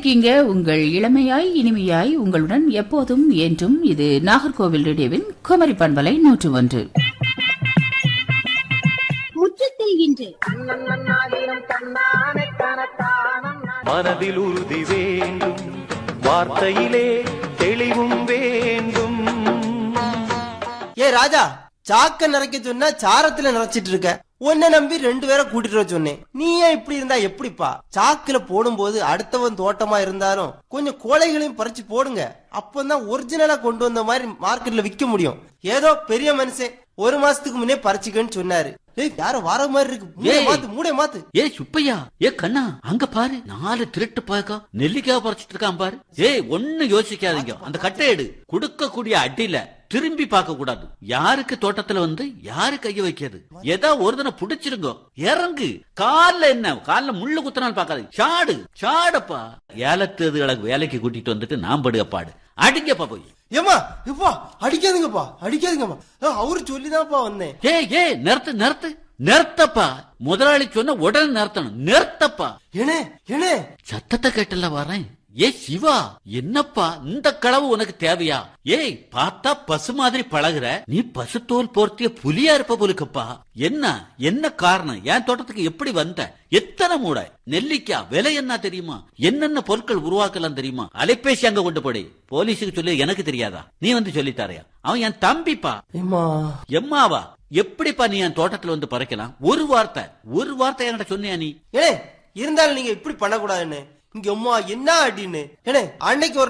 இருக்கீங்க உங்கள் இளமையாய் இனிமையாய் உங்களுடன் எப்போதும் என்றும் இது நாகர்கோவில் ரேடியோவின் குமரி பண்பலை நூற்று ஒன்று முற்றத்தில் இன்று மனதில் உறுதி வேண்டும் வார்த்தையிலே தெளிவும் வேண்டும் ஏ ராஜா சாக்க நிறைக்க சொன்னா சாரத்துல நிறைச்சிட்டு இருக்க உன்னை நம்பி ரெண்டு பேரை கூட்டிட்டு வர சொன்னேன் நீ ஏன் இப்படி இருந்தா எப்படிப்பா சாக்குல போடும்போது அடுத்தவன் தோட்டமா இருந்தாலும் கொஞ்சம் கோழைகளையும் பறிச்சு போடுங்க அப்பதான் ஒரிஜினலா கொண்டு வந்த மாதிரி மார்க்கெட்ல விக்க முடியும் ஏதோ பெரிய மனுஷன் ஒரு மாசத்துக்கு முன்னே பறிச்சுக்கன்னு சொன்னாரு ஏய் யாரோ வர மாதிரி இருக்கு மூடை ஏய். மாத்து மூடை மாத்து ஏ சுப்பையா ஏ கண்ணா அங்க பாரு நாலு திருட்டு பாக்கா நெல்லிக்காய் பறிச்சிட்டு இருக்கான் பாரு ஏய் ஒண்ணு யோசிக்காதீங்க அந்த கட்டை எடு கொடுக்கக்கூடிய அடியில திரும்பி பார்க்க கூடாது யாருக்கு தோட்டத்துல வந்து யாரு கைய வைக்கிறது ஏதா ஒரு தினம் புடிச்சிருங்க இறங்கு கால்ல என்ன கால்ல முள்ளு குத்துனாலும் பார்க்காது சாடு சாடப்பா ஏலத்து இதுகளுக்கு வேலைக்கு கூட்டிட்டு வந்துட்டு நான் படுக பாடு அடிங்கப்பா போய் ஏமா எப்பா அடிக்காதுங்கப்பா அடிக்காதுங்கம்மா அஹ், அவரு சொல்லிதான்ப்பா வந்தேன் ஏய் ஏய் நிறுத்து நிறுத்து நிறுத்தப்பா முதலாளி சொன்ன உடனே நிறுத்தணும் நிறுத்தப்பா ஏனே ஏனே சத்தத்தை கேட்டல வரேன் ஏ சிவா என்னப்பா இந்த களவு உனக்கு தேவையா ஏய் பார்த்தா பசு மாதிரி பழகுற நீ பசுத்தோல் போர்த்திய புலியா இருப்ப போலுக்கப்பா என்ன என்ன காரணம் என் தோட்டத்துக்கு எப்படி வந்த எத்தனை மூடை நெல்லிக்காய் விலை என்ன தெரியுமா என்னென்ன பொருட்கள் உருவாக்கலாம் தெரியுமா அலைபேசி அங்க கொண்டு போடி போலீஸுக்கு சொல்லி எனக்கு தெரியாதா நீ வந்து சொல்லி தரையா அவன் என் தம்பிப்பா ஏமா எம்மாவா எப்படிப்பா நீ என் தோட்டத்துல வந்து பறைக்கலாம் ஒரு வார்த்தை ஒரு வார்த்தை என்கிட்ட சொன்னியா நீ ஏனே இருந்தாலும் நீங்க இப்படி பண்ணக்கூடாதுன்னு இங்க அம்மா என்ன அடின்னு ஏனே அன்னைக்கு ஒரு